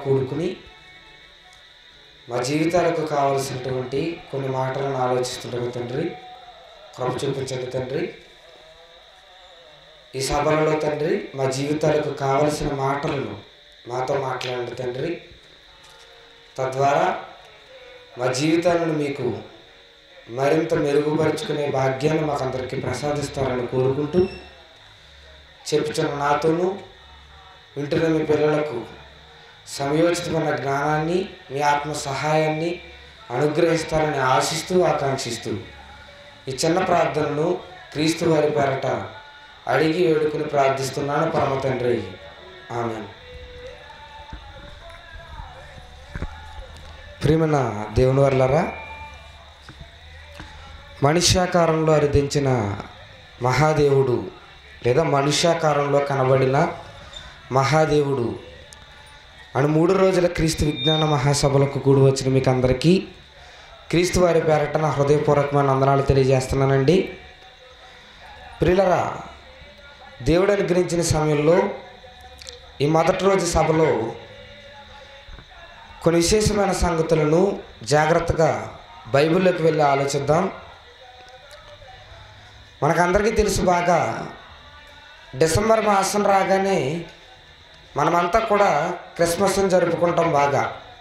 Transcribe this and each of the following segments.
కూడుకుని మా జీవితాలకు కావలసినటువంటి కొన్ని మాటలను ఆలోచిస్తుండగా తండ్రి కృప చూపించండి తండ్రి ఈ సభలలో తండ్రి మా జీవితాలకు కావలసిన మాటలను మాతో మాట్లాడండి తండ్రి తద్వారా మా జీవితాలను మీకు మరింత మెరుగుపరుచుకునే భాగ్యాన్ని మాకు అందరికీ ప్రసాదిస్తారని కోరుకుంటూ చెప్పుచున్న నాతోనూ వింటున్న మీ పిల్లలకు సమయోచితమైన జ్ఞానాన్ని మీ ఆత్మ సహాయాన్ని అనుగ్రహిస్తారని ఆశిస్తూ ఆకాంక్షిస్తూ ఈ చిన్న ప్రార్థనను క్రీస్తు వారి పేరట అడిగి వేడుకుని ప్రార్థిస్తున్నాను పరమ తండ్రి ఆమె ప్రియమైన దేవుని వర్లరా మనుష్యాకారంలో అరిదించిన మహాదేవుడు లేదా మనుష్యాకారంలో కనబడిన మహాదేవుడు అని మూడు రోజుల క్రీస్తు విజ్ఞాన మహాసభలకు కూడి వచ్చిన మీకు అందరికీ క్రీస్తు వారి పేరట నా హృదయపూర్వకమైన వందనాలు తెలియజేస్తున్నానండి ప్రియులరా దేవుడు అనుగ్రహించిన సమయంలో ఈ మొదటి రోజు సభలో కొన్ని విశేషమైన సంగతులను జాగ్రత్తగా బైబిల్లోకి వెళ్ళి ఆలోచిద్దాం మనకందరికీ తెలుసు బాగా డిసెంబర్ మాసం రాగానే మనమంతా కూడా క్రిస్మస్ని జరుపుకుంటాం బాగా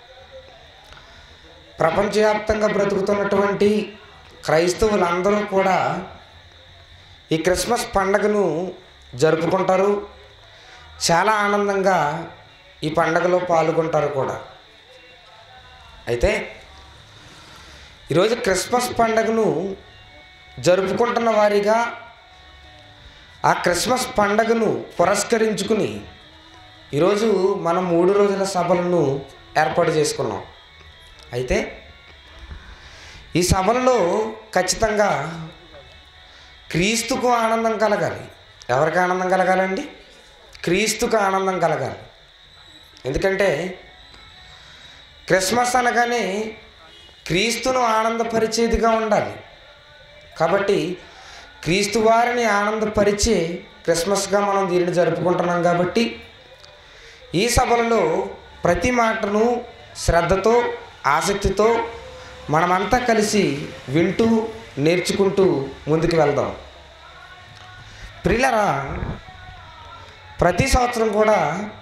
ప్రపంచవ్యాప్తంగా బ్రతుకుతున్నటువంటి క్రైస్తవులందరూ కూడా ఈ క్రిస్మస్ పండగను జరుపుకుంటారు చాలా ఆనందంగా ఈ పండగలో పాల్గొంటారు కూడా అయితే ఈరోజు క్రిస్మస్ పండగను జరుపుకుంటున్న వారిగా ఆ క్రిస్మస్ పండగను పురస్కరించుకుని ఈరోజు మనం మూడు రోజుల సభలను ఏర్పాటు చేసుకున్నాం అయితే ఈ సభలలో ఖచ్చితంగా క్రీస్తుకు ఆనందం కలగాలి ఎవరికి ఆనందం కలగాలండి క్రీస్తుకు ఆనందం కలగాలి ఎందుకంటే క్రిస్మస్ అనగానే క్రీస్తును ఆనందపరిచేదిగా ఉండాలి కాబట్టి క్రీస్తు వారిని ఆనందపరిచే క్రిస్మస్గా మనం దీనిని జరుపుకుంటున్నాం కాబట్టి ఈ సభలలో ప్రతి మాటను శ్రద్ధతో ఆసక్తితో మనమంతా కలిసి వింటూ నేర్చుకుంటూ ముందుకు వెళ్దాం ప్రిలరా ప్రతి సంవత్సరం కూడా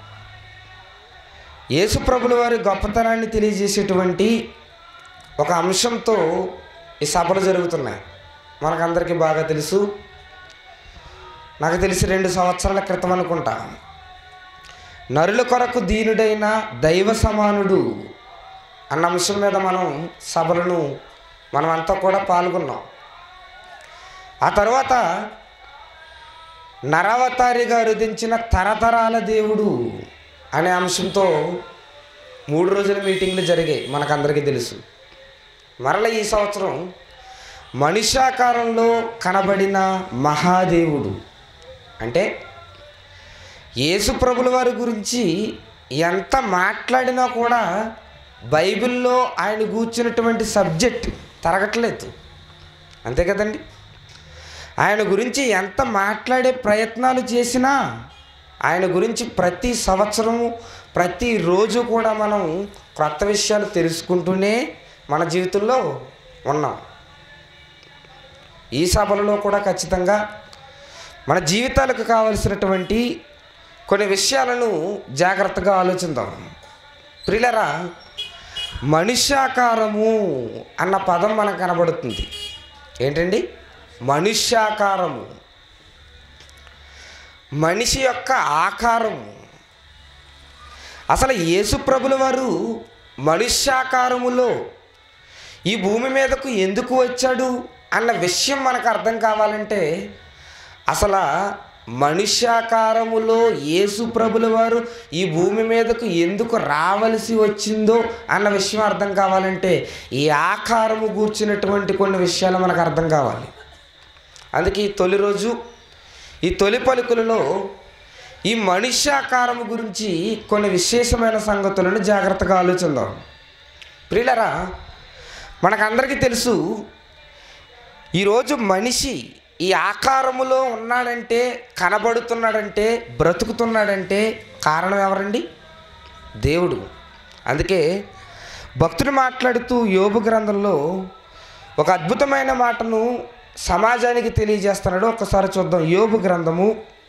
యేసుప్రభుల వారి గొప్పతనాన్ని తెలియజేసేటువంటి ఒక అంశంతో ఈ సభలు జరుగుతున్నాయి మనకందరికీ బాగా తెలుసు నాకు తెలిసి రెండు సంవత్సరాల క్రితం అనుకుంటా నరుల కొరకు దీనుడైన దైవ సమానుడు అన్న అంశం మీద మనం సభలను మనమంతా కూడా పాల్గొన్నాం ఆ తర్వాత నరవతారిగా రుదించిన తరతరాల దేవుడు అనే అంశంతో మూడు రోజుల మీటింగ్లు జరిగాయి మనకందరికీ తెలుసు మరల ఈ సంవత్సరం మనుష్యాకారంలో కనబడిన మహాదేవుడు అంటే యేసు ప్రభుల వారి గురించి ఎంత మాట్లాడినా కూడా బైబిల్లో ఆయన కూర్చున్నటువంటి సబ్జెక్ట్ తరగట్లేదు అంతే కదండి ఆయన గురించి ఎంత మాట్లాడే ప్రయత్నాలు చేసినా ఆయన గురించి ప్రతి సంవత్సరము ప్రతిరోజు కూడా మనం క్రొత్త విషయాలు తెలుసుకుంటూనే మన జీవితంలో ఉన్నాం ఈ సభలలో కూడా ఖచ్చితంగా మన జీవితాలకు కావలసినటువంటి కొన్ని విషయాలను జాగ్రత్తగా ఆలోచిద్దాం ప్రిలరా మనుష్యాకారము అన్న పదం మనకు కనబడుతుంది ఏంటండి మనుష్యాకారము మనిషి యొక్క ఆకారము అసలు యేసుప్రభుల వారు మనుష్యాకారములో ఈ భూమి మీదకు ఎందుకు వచ్చాడు అన్న విషయం మనకు అర్థం కావాలంటే అసలు మనుష్యాకారములో యేసు ప్రభుల వారు ఈ భూమి మీదకు ఎందుకు రావలసి వచ్చిందో అన్న విషయం అర్థం కావాలంటే ఈ ఆకారము కూర్చున్నటువంటి కొన్ని విషయాలు మనకు అర్థం కావాలి అందుకే ఈ తొలి రోజు ఈ తొలి పలుకులలో ఈ మనుష్యాకారము గురించి కొన్ని విశేషమైన సంగతులను జాగ్రత్తగా ఆలోచిద్దాం ప్రియులరా మనకందరికీ తెలుసు ఈరోజు మనిషి ఈ ఆకారములో ఉన్నాడంటే కనబడుతున్నాడంటే బ్రతుకుతున్నాడంటే కారణం ఎవరండి దేవుడు అందుకే భక్తుడు మాట్లాడుతూ యోబు గ్రంథంలో ఒక అద్భుతమైన మాటను సమాజానికి తెలియజేస్తున్నాడు ఒకసారి చూద్దాం యోబు గ్రంథము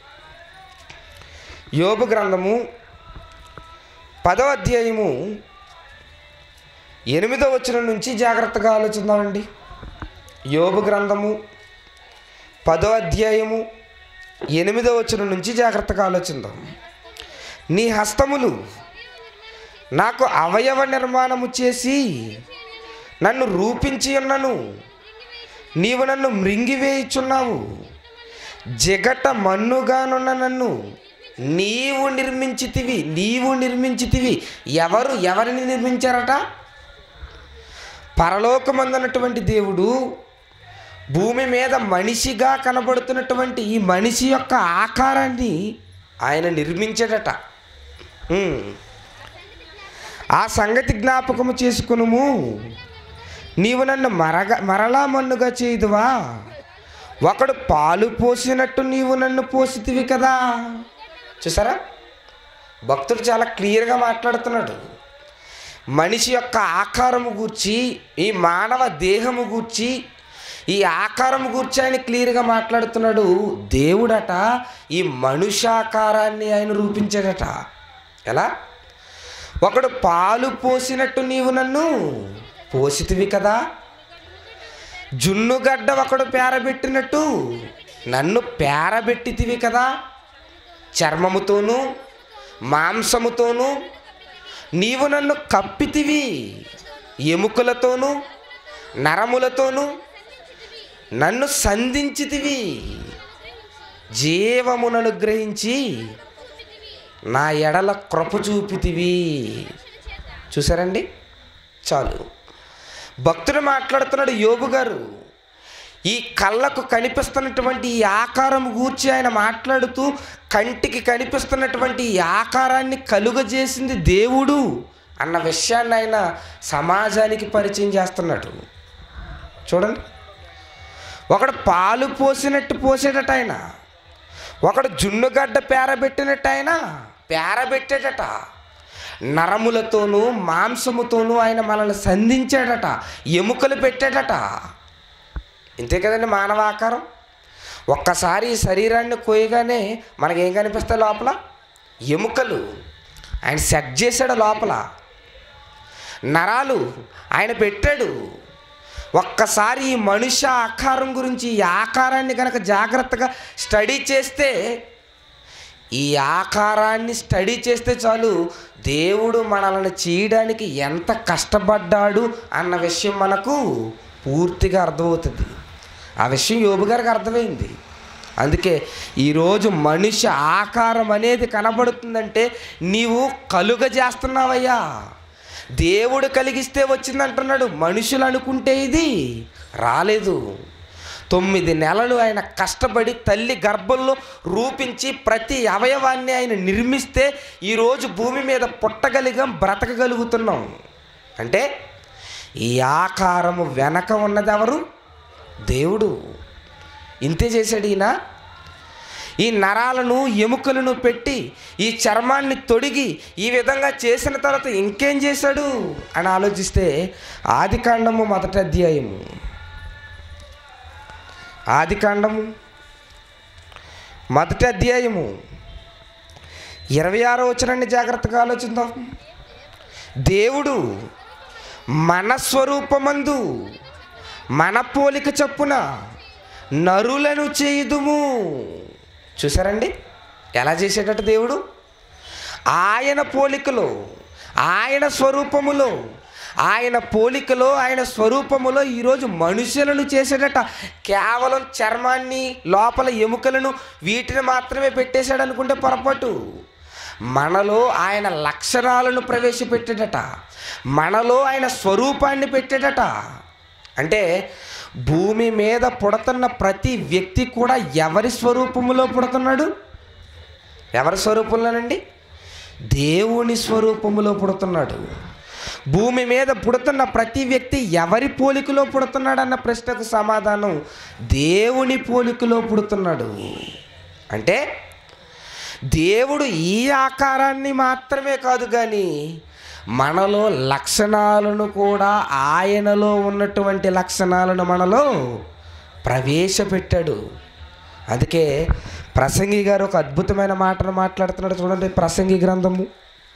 యోబు గ్రంథము పదవ అధ్యాయము ఎనిమిదో వచనం నుంచి జాగ్రత్తగా ఆలోచిద్దామండి యోబు గ్రంథము పదో అధ్యాయము ఎనిమిదో వచనం నుంచి జాగ్రత్తగా ఆలోచిద్దాం నీ హస్తములు నాకు అవయవ నిర్మాణము చేసి నన్ను రూపించి ఉన్నను నీవు నన్ను మృంగివేయుచున్నావు జగట మన్నుగానున్న నన్ను నీవు నిర్మించితివి నీవు నిర్మించితివి ఎవరు ఎవరిని నిర్మించారట పరలోకమందున్నటువంటి దేవుడు భూమి మీద మనిషిగా కనబడుతున్నటువంటి ఈ మనిషి యొక్క ఆకారాన్ని ఆయన నిర్మించాడట ఉమ్. ఆ సంగతి జ్ఞాపకము చేసుకునుము నీవు నన్ను మరగ మరలా మన్నుగా చేయదువా ఒకడు పాలు పోసినట్టు నీవు నన్ను పోసితివి కదా చూసారా భక్తుడు చాలా క్లియర్గా మాట్లాడుతున్నాడు మనిషి యొక్క ఆకారము గూర్చి ఈ మానవ దేహము గూర్చి ఈ ఆకారము గూర్చి ఆయన క్లియర్గా మాట్లాడుతున్నాడు దేవుడట ఈ మనుష్యాకారాన్ని ఆయన రూపించాడట ఎలా ఒకడు పాలు పోసినట్టు నీవు నన్ను పోసితివి కదా జున్నుగడ్డ ఒకడు పేరబెట్టినట్టు నన్ను పేరబెట్టితివి కదా చర్మముతోనూ మాంసముతోనూ నీవు నన్ను కప్పితివి ఎముకలతోనూ నరములతోనూ నన్ను సంధించితివి జీవమును అనుగ్రహించి నా ఎడల కృప చూపితివి చూసారండి చాలు భక్తుడు మాట్లాడుతున్నాడు యోబు గారు ఈ కళ్ళకు కనిపిస్తున్నటువంటి ఈ ఆకారం గూర్చి ఆయన మాట్లాడుతూ కంటికి కనిపిస్తున్నటువంటి ఈ ఆకారాన్ని కలుగజేసింది దేవుడు అన్న విషయాన్ని ఆయన సమాజానికి పరిచయం చేస్తున్నాడు చూడండి ఒకడు పాలు పోసినట్టు పోసేటట ఆయన ఒకడు జున్నుగడ్డ పేరబెట్టినట్టు ఆయన పేరబెట్టేటట నరములతోనూ మాంసముతోనూ ఆయన మనల్ని సంధించాడట ఎముకలు పెట్టాడట ఇంతే కదండి మానవ ఆకారం ఒక్కసారి ఈ శరీరాన్ని కోయగానే మనకేం కనిపిస్తాయి లోపల ఎముకలు ఆయన సెట్ చేశాడు లోపల నరాలు ఆయన పెట్టాడు ఒక్కసారి ఈ మనుష్య ఆకారం గురించి ఈ ఆకారాన్ని కనుక జాగ్రత్తగా స్టడీ చేస్తే ఈ ఆకారాన్ని స్టడీ చేస్తే చాలు దేవుడు మనల్ని చేయడానికి ఎంత కష్టపడ్డాడు అన్న విషయం మనకు పూర్తిగా అర్థమవుతుంది ఆ విషయం యోబు గారికి అర్థమైంది అందుకే ఈరోజు మనిషి ఆకారం అనేది కనబడుతుందంటే నీవు కలుగజేస్తున్నావయ్యా దేవుడు కలిగిస్తే వచ్చిందంటున్నాడు మనుషులు అనుకుంటే ఇది రాలేదు తొమ్మిది నెలలు ఆయన కష్టపడి తల్లి గర్భంలో రూపించి ప్రతి అవయవాన్ని ఆయన నిర్మిస్తే ఈరోజు భూమి మీద పుట్టగలిగాం బ్రతకగలుగుతున్నాం అంటే ఈ ఆకారము వెనక ఉన్నది ఎవరు దేవుడు ఇంతే చేశాడు ఈయన ఈ నరాలను ఎముకలను పెట్టి ఈ చర్మాన్ని తొడిగి ఈ విధంగా చేసిన తర్వాత ఇంకేం చేశాడు అని ఆలోచిస్తే ఆదికాండము మొదటి అధ్యాయము ఆదికాండము మొదటి అధ్యాయము ఇరవై ఆరో వచనాన్ని జాగ్రత్తగా ఆలోచిద్దాం దేవుడు మన స్వరూపమందు మన పోలిక చొప్పున నరులను చేయుదుము చూసారండి ఎలా చేసేటట్టు దేవుడు ఆయన పోలికలో ఆయన స్వరూపములో ఆయన పోలికలో ఆయన స్వరూపములో ఈరోజు మనుషులను చేసేటట కేవలం చర్మాన్ని లోపల ఎముకలను వీటిని మాత్రమే పెట్టేశాడు అనుకుంటే పొరపాటు మనలో ఆయన లక్షణాలను ప్రవేశపెట్టేటట మనలో ఆయన స్వరూపాన్ని పెట్టేటట అంటే భూమి మీద పుడుతున్న ప్రతి వ్యక్తి కూడా ఎవరి స్వరూపములో పుడుతున్నాడు ఎవరి స్వరూపంలోనండి దేవుని స్వరూపములో పుడుతున్నాడు భూమి మీద పుడుతున్న ప్రతి వ్యక్తి ఎవరి పోలికలో పుడుతున్నాడు అన్న ప్రశ్నకు సమాధానం దేవుని పోలికలో పుడుతున్నాడు అంటే దేవుడు ఈ ఆకారాన్ని మాత్రమే కాదు కానీ మనలో లక్షణాలను కూడా ఆయనలో ఉన్నటువంటి లక్షణాలను మనలో ప్రవేశపెట్టాడు అందుకే ప్రసంగి గారు ఒక అద్భుతమైన మాటను మాట్లాడుతున్నాడు చూడండి ప్రసంగి గ్రంథము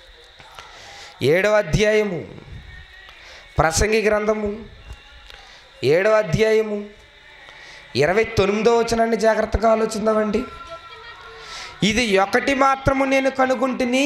ఏడవ అధ్యాయము ప్రసంగి గ్రంథము ఏడవ అధ్యాయము ఇరవై తొమ్మిదో వచనాన్ని జాగ్రత్తగా ఆలోచిందామండి ఇది ఒకటి మాత్రము నేను కనుగొంటిని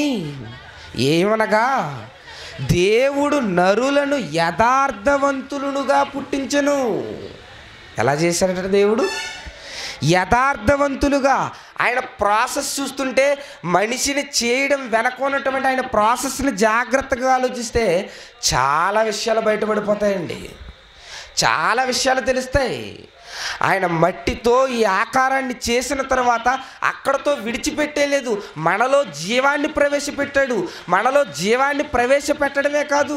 ఏమనగా దేవుడు నరులను యథార్థవంతులుగా పుట్టించను ఎలా చేశాడట దేవుడు యథార్థవంతులుగా ఆయన ప్రాసెస్ చూస్తుంటే మనిషిని చేయడం వెనక ఉన్నటువంటి ఆయన ప్రాసెస్ని జాగ్రత్తగా ఆలోచిస్తే చాలా విషయాలు బయటపడిపోతాయండి చాలా విషయాలు తెలుస్తాయి ఆయన మట్టితో ఈ ఆకారాన్ని చేసిన తర్వాత అక్కడతో విడిచిపెట్టేలేదు మనలో జీవాన్ని ప్రవేశపెట్టాడు మనలో జీవాన్ని ప్రవేశపెట్టడమే కాదు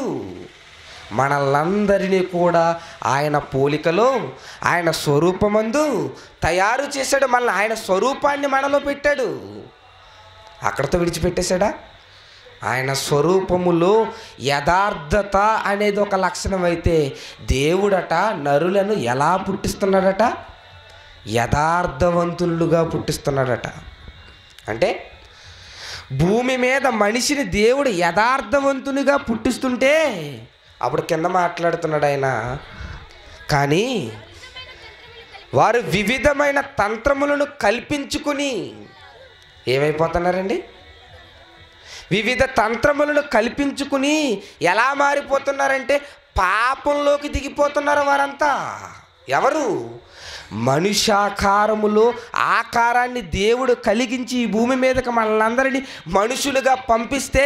మనలందరినీ కూడా ఆయన పోలికలో ఆయన స్వరూపమందు తయారు చేశాడు మనల్ని ఆయన స్వరూపాన్ని మనలో పెట్టాడు అక్కడతో విడిచిపెట్టేశాడా ఆయన స్వరూపములో యథార్థత అనేది ఒక లక్షణం అయితే దేవుడట నరులను ఎలా పుట్టిస్తున్నాడట యథార్థవంతులుగా పుట్టిస్తున్నాడట అంటే భూమి మీద మనిషిని దేవుడు యథార్థవంతునిగా పుట్టిస్తుంటే అప్పుడు కింద మాట్లాడుతున్నాడు ఆయన కానీ వారు వివిధమైన తంత్రములను కల్పించుకుని ఏమైపోతున్నారండి వివిధ తంత్రములను కల్పించుకుని ఎలా మారిపోతున్నారంటే పాపంలోకి దిగిపోతున్నారు వారంతా ఎవరు మనుషాకారములో ఆకారాన్ని దేవుడు కలిగించి ఈ భూమి మీదకి మనల్ని మనుషులుగా పంపిస్తే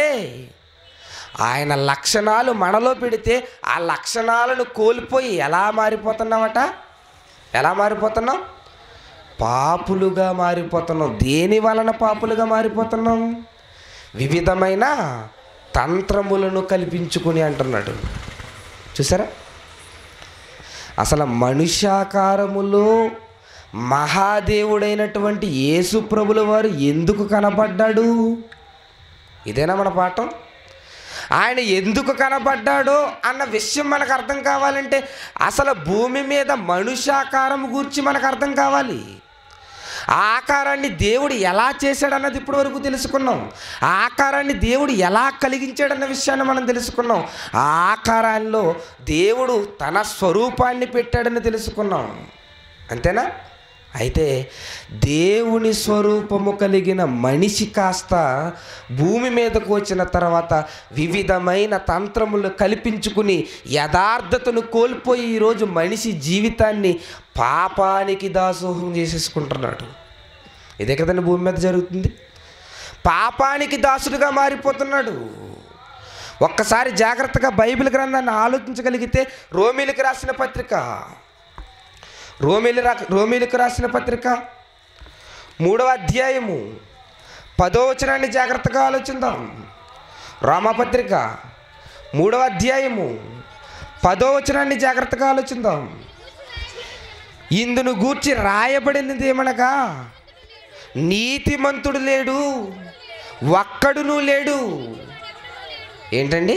ఆయన లక్షణాలు మనలో పెడితే ఆ లక్షణాలను కోల్పోయి ఎలా మారిపోతున్నామట ఎలా మారిపోతున్నాం పాపులుగా మారిపోతున్నాం దేని వలన పాపులుగా మారిపోతున్నాం వివిధమైన తంత్రములను కల్పించుకుని అంటున్నాడు చూసారా అసలు మనుష్యాకారములో మహాదేవుడైనటువంటి యేసు ప్రభుల వారు ఎందుకు కనపడ్డాడు ఇదేనా మన పాఠం ఆయన ఎందుకు కనపడ్డాడో అన్న విషయం మనకు అర్థం కావాలంటే అసలు భూమి మీద మనుష్యాకారం గురించి మనకు అర్థం కావాలి ఆ ఆకారాన్ని దేవుడు ఎలా చేశాడన్నది ఇప్పటి వరకు తెలుసుకున్నాం ఆ ఆకారాన్ని దేవుడు ఎలా కలిగించాడన్న విషయాన్ని మనం తెలుసుకున్నాం ఆ ఆకారాల్లో దేవుడు తన స్వరూపాన్ని పెట్టాడని తెలుసుకున్నాం అంతేనా అయితే దేవుని స్వరూపము కలిగిన మనిషి కాస్త భూమి మీదకు వచ్చిన తర్వాత వివిధమైన తంత్రములు కల్పించుకుని యథార్థతను కోల్పోయి ఈరోజు మనిషి జీవితాన్ని పాపానికి దాసోహం చేసేసుకుంటున్నాడు ఇదే కదండి భూమి మీద జరుగుతుంది పాపానికి దాసుడుగా మారిపోతున్నాడు ఒక్కసారి జాగ్రత్తగా బైబిల్ గ్రంథాన్ని ఆలోచించగలిగితే రోమిలికి రాసిన పత్రిక రోమిలి రా రోమిలికి రాసిన పత్రిక మూడవ అధ్యాయము పదో వచనాన్ని జాగ్రత్తగా ఆలోచిద్దాం రామపత్రిక మూడవ అధ్యాయము పదో వచనాన్ని జాగ్రత్తగా ఆలోచిద్దాం ఇందును గూర్చి రాయబడినది ఏమనగా నీతిమంతుడు లేడు ఒక్కడును లేడు ఏంటండి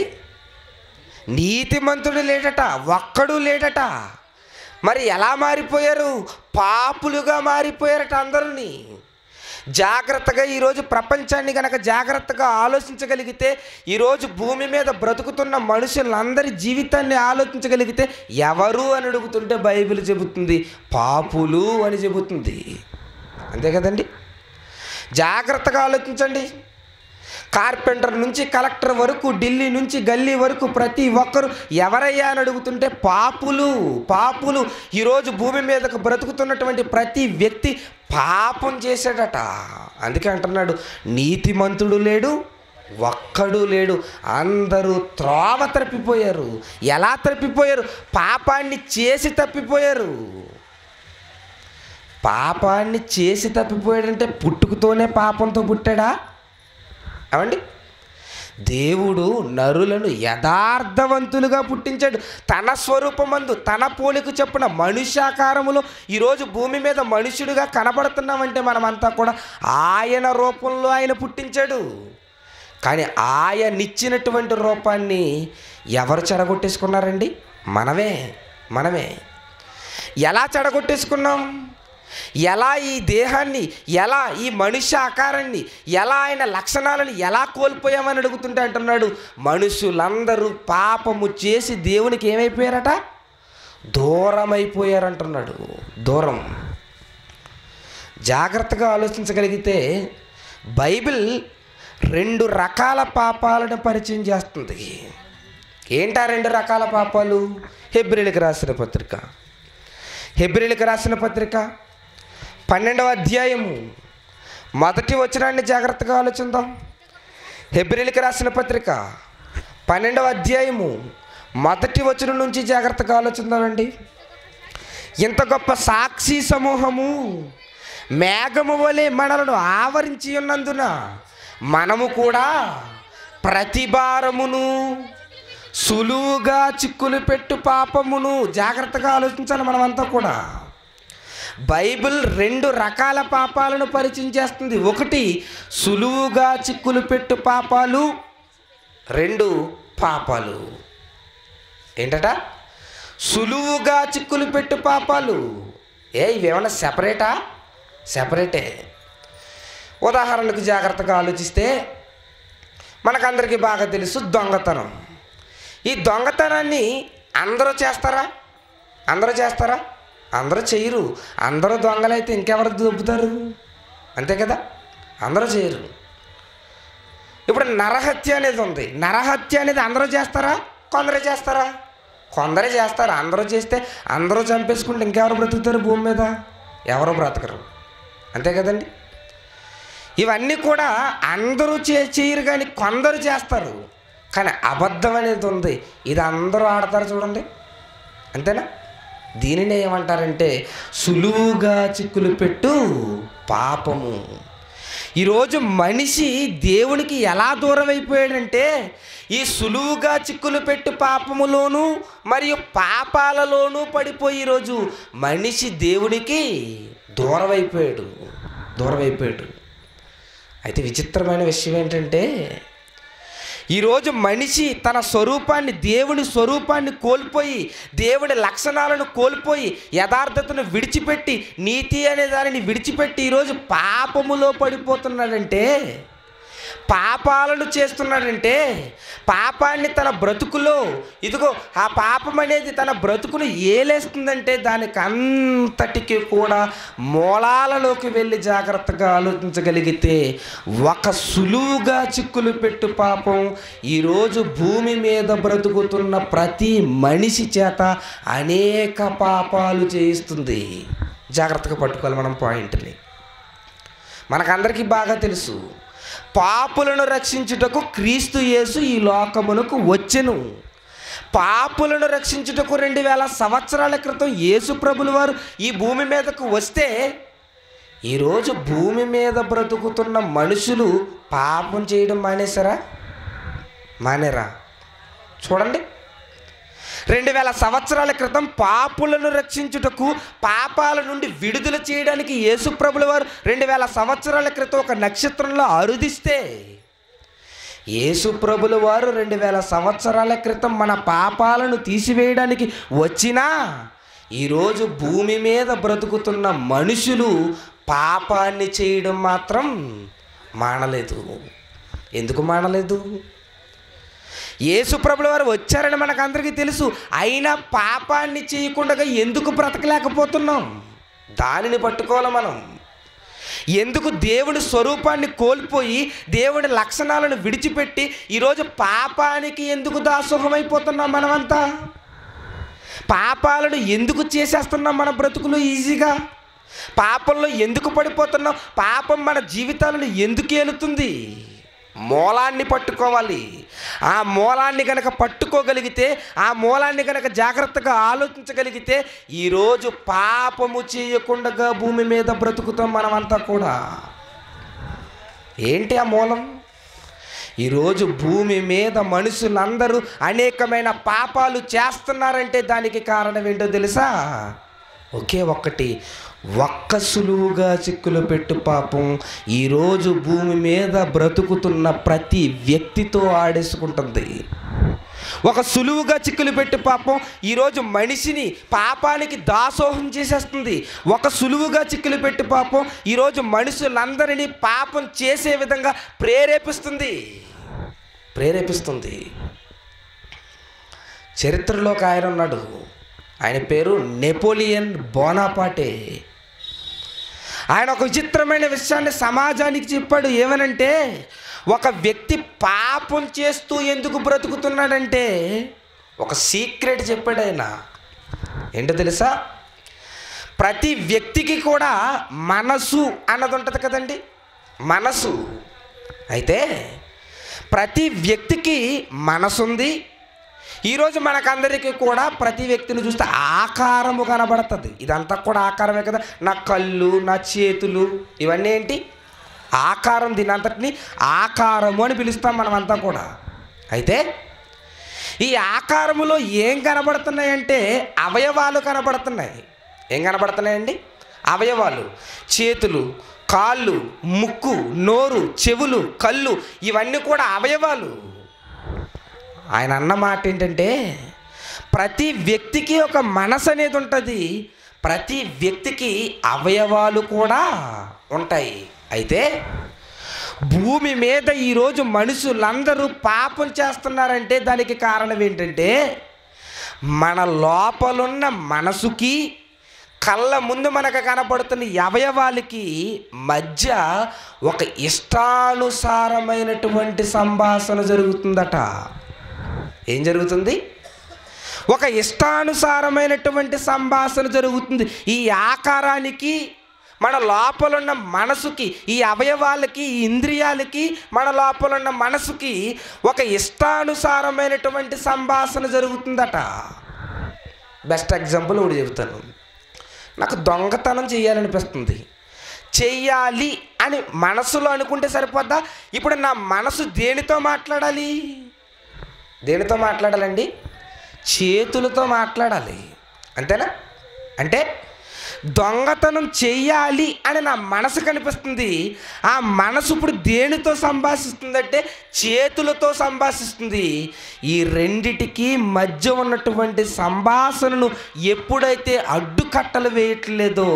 నీతిమంతుడు లేడట ఒక్కడు లేడట మరి ఎలా మారిపోయారు పాపులుగా మారిపోయారట అందరినీ జాగ్రత్తగా ఈరోజు ప్రపంచాన్ని కనుక జాగ్రత్తగా ఆలోచించగలిగితే ఈరోజు భూమి మీద బ్రతుకుతున్న మనుషులందరి జీవితాన్ని ఆలోచించగలిగితే ఎవరు అని అడుగుతుంటే బైబిల్ చెబుతుంది పాపులు అని చెబుతుంది అంతే కదండి జాగ్రత్తగా ఆలోచించండి కార్పెంటర్ నుంచి కలెక్టర్ వరకు ఢిల్లీ నుంచి గల్లీ వరకు ప్రతి ఒక్కరు ఎవరయ్యా అని అడుగుతుంటే పాపులు పాపులు ఈరోజు భూమి మీదకు బ్రతుకుతున్నటువంటి ప్రతి వ్యక్తి పాపం చేశాడట అందుకే అంటున్నాడు నీతిమంతుడు లేడు ఒక్కడు లేడు అందరూ త్రోవ తప్పిపోయారు ఎలా తప్పిపోయారు పాపాన్ని చేసి తప్పిపోయారు పాపాన్ని చేసి తప్పిపోయాడంటే పుట్టుకతోనే పాపంతో పుట్టాడా ఏమండి దేవుడు నరులను యథార్థవంతులుగా పుట్టించాడు తన స్వరూపమందు తన పోలిక చెప్పున మనుష్యాకారములో ఈరోజు భూమి మీద మనుషుడిగా కనబడుతున్నామంటే మనమంతా కూడా ఆయన రూపంలో ఆయన పుట్టించాడు కానీ ఆయనిచ్చినటువంటి రూపాన్ని ఎవరు చెడగొట్టేసుకున్నారండి మనమే మనమే ఎలా చెడగొట్టేసుకున్నాం ఎలా ఈ దేహాన్ని ఎలా ఈ మనిషి ఆకారాన్ని ఎలా ఆయన లక్షణాలను ఎలా కోల్పోయామని అడుగుతుంటే అంటున్నాడు మనుషులందరూ పాపము చేసి దేవునికి ఏమైపోయారట దూరం అయిపోయారంటున్నాడు దూరం జాగ్రత్తగా ఆలోచించగలిగితే బైబిల్ రెండు రకాల పాపాలను పరిచయం చేస్తుంది ఏంటా రెండు రకాల పాపాలు హెబ్రిలకు రాసిన పత్రిక హెబ్రిలకు రాసిన పత్రిక పన్నెండవ అధ్యాయము మొదటి వచనాన్ని జాగ్రత్తగా ఆలోచిద్దాం హెబ్రిలకు రాసిన పత్రిక పన్నెండవ అధ్యాయము మొదటి వచనం నుంచి జాగ్రత్తగా ఆలోచిద్దామండి ఇంత గొప్ప సాక్షి సమూహము మేఘము వలె మనలను ఆవరించి ఉన్నందున మనము కూడా ప్రతిభారమును సులువుగా చిక్కులు పెట్టు పాపమును జాగ్రత్తగా ఆలోచించాలి మనమంతా కూడా బైబిల్ రెండు రకాల పాపాలను పరిచయం చేస్తుంది ఒకటి సులువుగా చిక్కులు పెట్టు పాపాలు రెండు పాపాలు ఏంటట సులువుగా చిక్కులు పెట్టు పాపాలు ఏ ఇవేమన్నా సెపరేటా సెపరేటే ఉదాహరణకు జాగ్రత్తగా ఆలోచిస్తే మనకందరికీ బాగా తెలుసు దొంగతనం ఈ దొంగతనాన్ని అందరూ చేస్తారా అందరూ చేస్తారా అందరూ చేయరు అందరూ దొంగలైతే ఇంకెవరు దొబ్బుతారు అంతే కదా అందరూ చేయరు ఇప్పుడు నరహత్య అనేది ఉంది నరహత్య అనేది అందరూ చేస్తారా కొందరే చేస్తారా కొందరే చేస్తారు అందరూ చేస్తే అందరూ చంపేసుకుంటే ఇంకెవరు బ్రతుకుతారు భూమి మీద ఎవరు బ్రతకరు అంతే కదండి ఇవన్నీ కూడా అందరూ చే చేయరు కానీ కొందరు చేస్తారు కానీ అబద్ధం అనేది ఉంది ఇది అందరూ ఆడతారు చూడండి అంతేనా దీనిని ఏమంటారంటే సులువుగా చిక్కులు పెట్టు పాపము ఈరోజు మనిషి దేవునికి ఎలా దూరం అయిపోయాడంటే ఈ సులువుగా చిక్కులు పెట్టు పాపములోను మరియు పాపాలలోనూ పడిపోయి ఈరోజు మనిషి దేవునికి దూరం అయిపోయాడు దూరం అయిపోయాడు అయితే విచిత్రమైన విషయం ఏంటంటే ఈరోజు మనిషి తన స్వరూపాన్ని దేవుని స్వరూపాన్ని కోల్పోయి దేవుని లక్షణాలను కోల్పోయి యథార్థతను విడిచిపెట్టి నీతి అనే దానిని విడిచిపెట్టి ఈరోజు పాపములో పడిపోతున్నాడంటే పాపాలను చేస్తున్నాడంటే పాపాన్ని తన బ్రతుకులో ఇదిగో ఆ పాపం అనేది తన బ్రతుకును ఏలేస్తుందంటే దానికి అంతటికి కూడా మూలాలలోకి వెళ్ళి జాగ్రత్తగా ఆలోచించగలిగితే ఒక సులువుగా చిక్కులు పెట్టు పాపం ఈరోజు భూమి మీద బ్రతుకుతున్న ప్రతి మనిషి చేత అనేక పాపాలు చేయిస్తుంది జాగ్రత్తగా పట్టుకోవాలి మనం పాయింట్ని మనకందరికీ బాగా తెలుసు పాపులను రక్షించుటకు క్రీస్తు యేసు ఈ లోకమునకు వచ్చెను పాపులను రక్షించుటకు రెండు వేల సంవత్సరాల క్రితం యేసు ప్రభులు వారు ఈ భూమి మీదకు వస్తే ఈరోజు భూమి మీద బ్రతుకుతున్న మనుషులు పాపం చేయడం మానేశారా మానేరా చూడండి రెండు వేల సంవత్సరాల క్రితం పాపులను రక్షించుటకు పాపాల నుండి విడుదల చేయడానికి యేసుప్రభుల వారు రెండు వేల సంవత్సరాల క్రితం ఒక నక్షత్రంలో అరుదిస్తే యేసుప్రభుల వారు రెండు వేల సంవత్సరాల క్రితం మన పాపాలను తీసివేయడానికి వచ్చినా ఈరోజు భూమి మీద బ్రతుకుతున్న మనుషులు పాపాన్ని చేయడం మాత్రం మానలేదు ఎందుకు మానలేదు యేసుప్రభుల వారు వచ్చారని మనకు అందరికీ తెలుసు అయినా పాపాన్ని చేయకుండా ఎందుకు బ్రతకలేకపోతున్నాం దానిని పట్టుకోవాలి మనం ఎందుకు దేవుడి స్వరూపాన్ని కోల్పోయి దేవుడి లక్షణాలను విడిచిపెట్టి ఈరోజు పాపానికి ఎందుకు దాసోహమైపోతున్నాం మనమంతా పాపాలను ఎందుకు చేసేస్తున్నాం మన బ్రతుకులు ఈజీగా పాపంలో ఎందుకు పడిపోతున్నాం పాపం మన జీవితాలను ఎందుకు ఏలుతుంది మూలాన్ని పట్టుకోవాలి ఆ మూలాన్ని కనుక పట్టుకోగలిగితే ఆ మూలాన్ని కనుక జాగ్రత్తగా ఆలోచించగలిగితే ఈరోజు పాపము చేయకుండా భూమి మీద బ్రతుకుతాం మనమంతా కూడా ఏంటి ఆ మూలం ఈరోజు భూమి మీద మనుషులందరూ అనేకమైన పాపాలు చేస్తున్నారంటే దానికి కారణం ఏంటో తెలుసా ఒకే ఒక్కటి ఒక్క సులువుగా చిక్కులు పెట్టు పాపం ఈరోజు భూమి మీద బ్రతుకుతున్న ప్రతి వ్యక్తితో ఆడేసుకుంటుంది ఒక సులువుగా చిక్కులు పెట్టి పాపం ఈరోజు మనిషిని పాపానికి దాసోహం చేసేస్తుంది ఒక సులువుగా చిక్కులు పెట్టి పాపం ఈరోజు మనుషులందరినీ పాపం చేసే విధంగా ప్రేరేపిస్తుంది ప్రేరేపిస్తుంది చరిత్రలో ఒక ఆయన ఉన్నాడు ఆయన పేరు నెపోలియన్ బోనాపాటే ఆయన ఒక విచిత్రమైన విషయాన్ని సమాజానికి చెప్పాడు ఏమనంటే ఒక వ్యక్తి పాపం చేస్తూ ఎందుకు బ్రతుకుతున్నాడంటే ఒక సీక్రెట్ చెప్పాడు ఆయన ఏంటో తెలుసా ప్రతి వ్యక్తికి కూడా మనసు అన్నది ఉంటుంది కదండి మనసు అయితే ప్రతి వ్యక్తికి మనసు ఉంది ఈరోజు మనకందరికీ కూడా ప్రతి వ్యక్తిని చూస్తే ఆకారము కనబడుతుంది ఇదంతా కూడా ఆకారమే కదా నా కళ్ళు నా చేతులు ఇవన్నీ ఏంటి ఆకారం దీని అంతటిని ఆకారము అని పిలుస్తాం మనమంతా కూడా అయితే ఈ ఆకారములో ఏం కనబడుతున్నాయంటే అవయవాలు కనబడుతున్నాయి ఏం కనబడుతున్నాయండి అవయవాలు చేతులు కాళ్ళు ముక్కు నోరు చెవులు కళ్ళు ఇవన్నీ కూడా అవయవాలు ఆయన అన్న మాట ఏంటంటే ప్రతి వ్యక్తికి ఒక మనసు అనేది ఉంటుంది ప్రతి వ్యక్తికి అవయవాలు కూడా ఉంటాయి అయితే భూమి మీద ఈరోజు మనుషులందరూ పాపం చేస్తున్నారంటే దానికి కారణం ఏంటంటే మన లోపలున్న మనసుకి కళ్ళ ముందు మనకు కనపడుతున్న ఈ అవయవాలకి మధ్య ఒక ఇష్టానుసారమైనటువంటి సంభాషణ జరుగుతుందట ఏం జరుగుతుంది ఒక ఇష్టానుసారమైనటువంటి సంభాషణ జరుగుతుంది ఈ ఆకారానికి మన లోపలున్న మనసుకి ఈ అవయవాలకి ఈ ఇంద్రియాలకి మన లోపలున్న మనసుకి ఒక ఇష్టానుసారమైనటువంటి సంభాషణ జరుగుతుందట బెస్ట్ ఎగ్జాంపుల్ ఒకటి చెబుతాను నాకు దొంగతనం చేయాలనిపిస్తుంది చెయ్యాలి అని మనసులో అనుకుంటే సరిపోద్దా ఇప్పుడు నా మనసు దేనితో మాట్లాడాలి దేనితో మాట్లాడాలండి చేతులతో మాట్లాడాలి అంతేనా అంటే దొంగతనం చెయ్యాలి అని నా మనసు కనిపిస్తుంది ఆ మనసు ఇప్పుడు దేనితో సంభాషిస్తుందంటే చేతులతో సంభాషిస్తుంది ఈ రెండిటికి మధ్య ఉన్నటువంటి సంభాషణను ఎప్పుడైతే అడ్డుకట్టలు వేయట్లేదో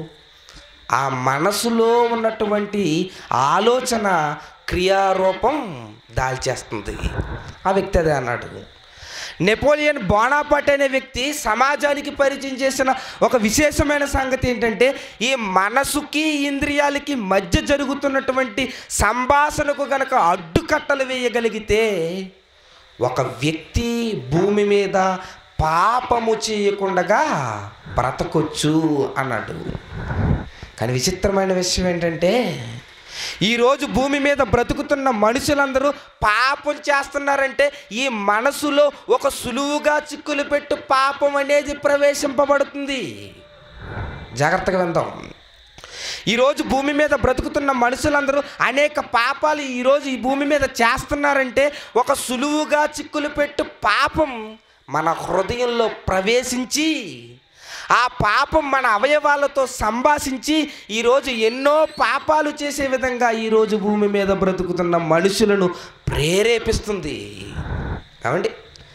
ఆ మనసులో ఉన్నటువంటి ఆలోచన క్రియారూపం దాల్చేస్తుంది ఆ వ్యక్తి అదే అన్నాడు నెపోలియన్ బోనాపాట్ అనే వ్యక్తి సమాజానికి పరిచయం చేసిన ఒక విశేషమైన సంగతి ఏంటంటే ఈ మనసుకి ఇంద్రియాలకి మధ్య జరుగుతున్నటువంటి సంభాషణకు గనక అడ్డుకట్టలు వేయగలిగితే ఒక వ్యక్తి భూమి మీద పాపము చేయకుండా బ్రతకొచ్చు అన్నాడు కానీ విచిత్రమైన విషయం ఏంటంటే ఈరోజు భూమి మీద బ్రతుకుతున్న మనుషులందరూ పాపం చేస్తున్నారంటే ఈ మనసులో ఒక సులువుగా చిక్కులు పెట్టు పాపం అనేది ప్రవేశింపబడుతుంది జాగ్రత్తగా విందాం ఈరోజు భూమి మీద బ్రతుకుతున్న మనుషులందరూ అనేక పాపాలు ఈరోజు ఈ భూమి మీద చేస్తున్నారంటే ఒక సులువుగా చిక్కులు పెట్టు పాపం మన హృదయంలో ప్రవేశించి ఆ పాపం మన అవయవాలతో సంభాషించి ఈరోజు ఎన్నో పాపాలు చేసే విధంగా ఈరోజు భూమి మీద బ్రతుకుతున్న మనుషులను ప్రేరేపిస్తుంది కావండి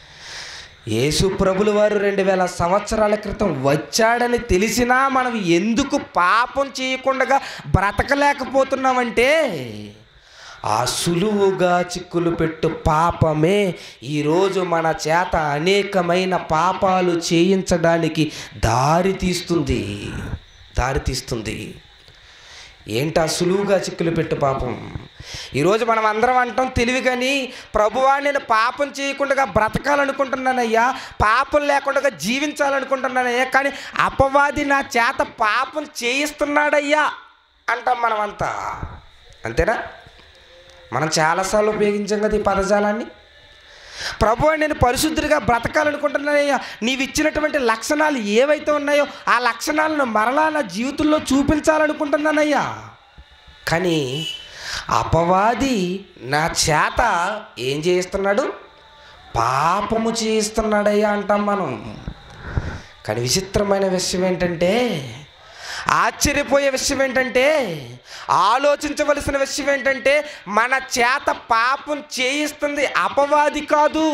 యేసు ప్రభుల వారు రెండు వేల సంవత్సరాల క్రితం వచ్చాడని తెలిసినా మనం ఎందుకు పాపం చేయకుండా బ్రతకలేకపోతున్నామంటే ఆ సులువుగా చిక్కులు పెట్టు పాపమే ఈరోజు మన చేత అనేకమైన పాపాలు చేయించడానికి దారి తీస్తుంది దారి తీస్తుంది ఏంటా సులువుగా చిక్కులు పెట్టు పాపం ఈరోజు మనం అందరం అంటాం తెలివి కానీ ప్రభువా నేను పాపం చేయకుండా బ్రతకాలనుకుంటున్నానయ్యా పాపం లేకుండా జీవించాలనుకుంటున్నానయ్యా కానీ అపవాది నా చేత పాపం చేయిస్తున్నాడయ్యా అంటాం మనమంతా అంతేనా మనం చాలాసార్లు ఉపయోగించాం కదా ఈ పదజాలాన్ని ప్రభు నేను పరిశుద్ధుడిగా బ్రతకాలనుకుంటున్నానయ్యా నీవు ఇచ్చినటువంటి లక్షణాలు ఏవైతే ఉన్నాయో ఆ లక్షణాలను మరలా నా జీవితంలో చూపించాలనుకుంటున్నానయ్యా కానీ అపవాది నా చేత ఏం చేయిస్తున్నాడు పాపము చేయిస్తున్నాడయ్యా అంటాం మనం కానీ విచిత్రమైన విషయం ఏంటంటే ఆశ్చర్యపోయే విషయం ఏంటంటే ఆలోచించవలసిన విషయం ఏంటంటే మన చేత పాపం చేయిస్తుంది అపవాది కాదు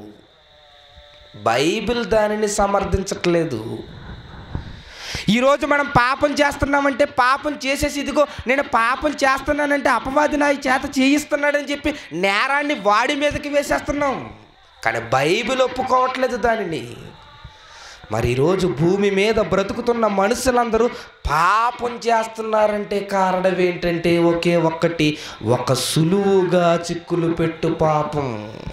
బైబిల్ దానిని సమర్థించట్లేదు ఈరోజు మనం పాపం చేస్తున్నామంటే పాపం చేసేసి ఇదిగో నేను పాపం చేస్తున్నానంటే అపవాది నా ఈ చేత చేయిస్తున్నాడని చెప్పి నేరాన్ని వాడి మీదకి వేసేస్తున్నాం కానీ బైబిల్ ఒప్పుకోవట్లేదు దానిని మరి ఈరోజు భూమి మీద బ్రతుకుతున్న మనుషులందరూ పాపం చేస్తున్నారంటే కారణం ఏంటంటే ఒకే ఒక్కటి ఒక సులువుగా చిక్కులు పెట్టు పాపం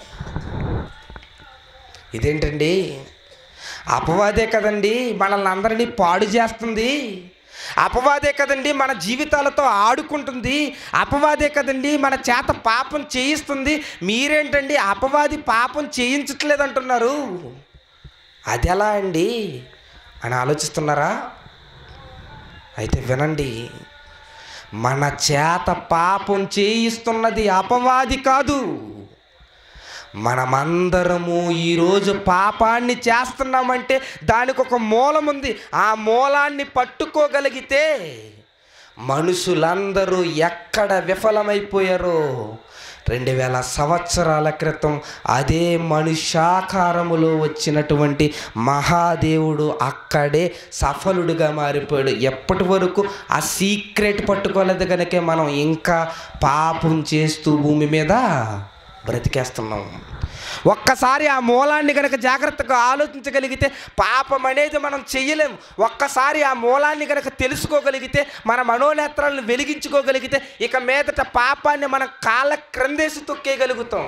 ఇదేంటండి అపవాదే కదండి మనల్ని అందరినీ పాడు చేస్తుంది అపవాదే కదండి మన జీవితాలతో ఆడుకుంటుంది అపవాదే కదండి మన చేత పాపం చేయిస్తుంది మీరేంటండి అపవాది పాపం చేయించట్లేదు అంటున్నారు అది ఎలా అండి అని ఆలోచిస్తున్నారా అయితే వినండి మన చేత పాపం చేయిస్తున్నది అపవాది కాదు మనమందరము ఈరోజు పాపాన్ని చేస్తున్నామంటే దానికి ఒక మూలం ఉంది ఆ మూలాన్ని పట్టుకోగలిగితే మనుషులందరూ ఎక్కడ విఫలమైపోయారో రెండు వేల సంవత్సరాల క్రితం అదే మనుష్యాకారములో వచ్చినటువంటి మహాదేవుడు అక్కడే సఫలుడుగా మారిపోయాడు ఎప్పటి వరకు ఆ సీక్రెట్ పట్టుకోలేదు కనుకే మనం ఇంకా పాపం చేస్తూ భూమి మీద బ్రతికేస్తున్నాం ఒక్కసారి ఆ మూలాన్ని కనుక జాగ్రత్తగా ఆలోచించగలిగితే పాపం అనేది మనం చెయ్యలేం ఒక్కసారి ఆ మూలాన్ని కనుక తెలుసుకోగలిగితే మన మనోనేత్రాలను వెలిగించుకోగలిగితే ఇక మీదట పాపాన్ని మనం కాళ్ళ క్రిందేసి తొక్కేయగలుగుతాం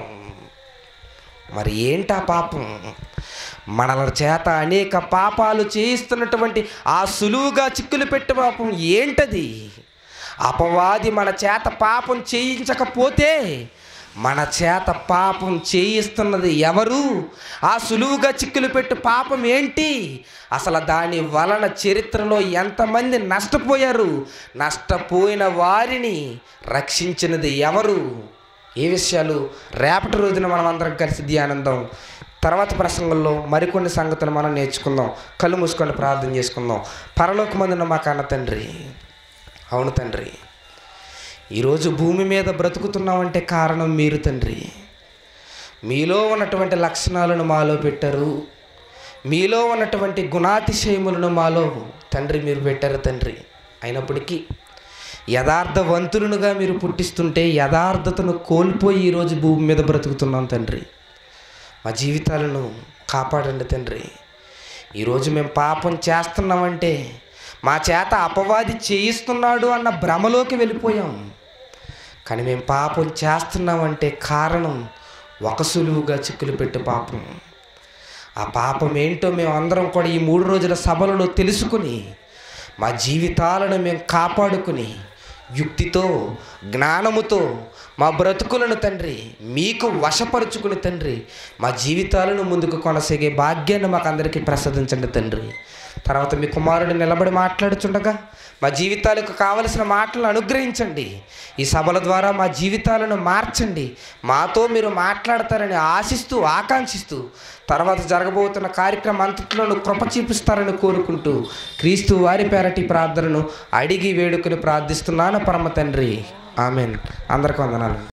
మరి ఏంటా పాపం మనల చేత అనేక పాపాలు చేయిస్తున్నటువంటి ఆ సులువుగా చిక్కులు పెట్టే పాపం ఏంటది అపవాది మన చేత పాపం చేయించకపోతే మన చేత పాపం చేయిస్తున్నది ఎవరు ఆ సులువుగా చిక్కులు పెట్టు పాపం ఏంటి అసలు దాని వలన చరిత్రలో ఎంతమంది నష్టపోయారు నష్టపోయిన వారిని రక్షించినది ఎవరు ఏ విషయాలు రేపటి రోజున మనం అందరం కలిసి ధ్యానందాం తర్వాత ప్రసంగంలో మరికొన్ని సంగతులు మనం నేర్చుకుందాం కళ్ళు మూసుకొని ప్రార్థన చేసుకుందాం పరలోకమందున మా కన్న తండ్రి అవును తండ్రి ఈరోజు భూమి మీద బ్రతుకుతున్నామంటే కారణం మీరు తండ్రి మీలో ఉన్నటువంటి లక్షణాలను మాలో పెట్టారు మీలో ఉన్నటువంటి గుణాతిశయములను మాలో తండ్రి మీరు పెట్టారు తండ్రి అయినప్పటికీ యథార్థవంతులుగా మీరు పుట్టిస్తుంటే యథార్థతను కోల్పోయి ఈరోజు భూమి మీద బ్రతుకుతున్నాం తండ్రి మా జీవితాలను కాపాడండి తండ్రి ఈరోజు మేము పాపం చేస్తున్నామంటే మా చేత అపవాది చేయిస్తున్నాడు అన్న భ్రమలోకి వెళ్ళిపోయాం కానీ మేము పాపం చేస్తున్నామంటే కారణం ఒక సులువుగా చిక్కులు పెట్టే పాపం ఆ పాపం ఏంటో మేము అందరం కూడా ఈ మూడు రోజుల సభలలో తెలుసుకుని మా జీవితాలను మేము కాపాడుకుని యుక్తితో జ్ఞానముతో మా బ్రతుకులను తండ్రి మీకు వశపరుచుకుని తండ్రి మా జీవితాలను ముందుకు కొనసాగే భాగ్యాన్ని మాకు అందరికీ ప్రసాదించండి తండ్రి తర్వాత మీ కుమారుడు నిలబడి మాట్లాడుచుండగా మా జీవితాలకు కావలసిన మాటలను అనుగ్రహించండి ఈ సభల ద్వారా మా జీవితాలను మార్చండి మాతో మీరు మాట్లాడతారని ఆశిస్తూ ఆకాంక్షిస్తూ తర్వాత జరగబోతున్న కార్యక్రమం అంతట్లోనూ కృప చూపిస్తారని కోరుకుంటూ క్రీస్తు వారి పేరటి ప్రార్థనను అడిగి వేడుకుని ప్రార్థిస్తున్నాను పరమ తండ్రి ఆమెన్ అందరికీ వందనాలు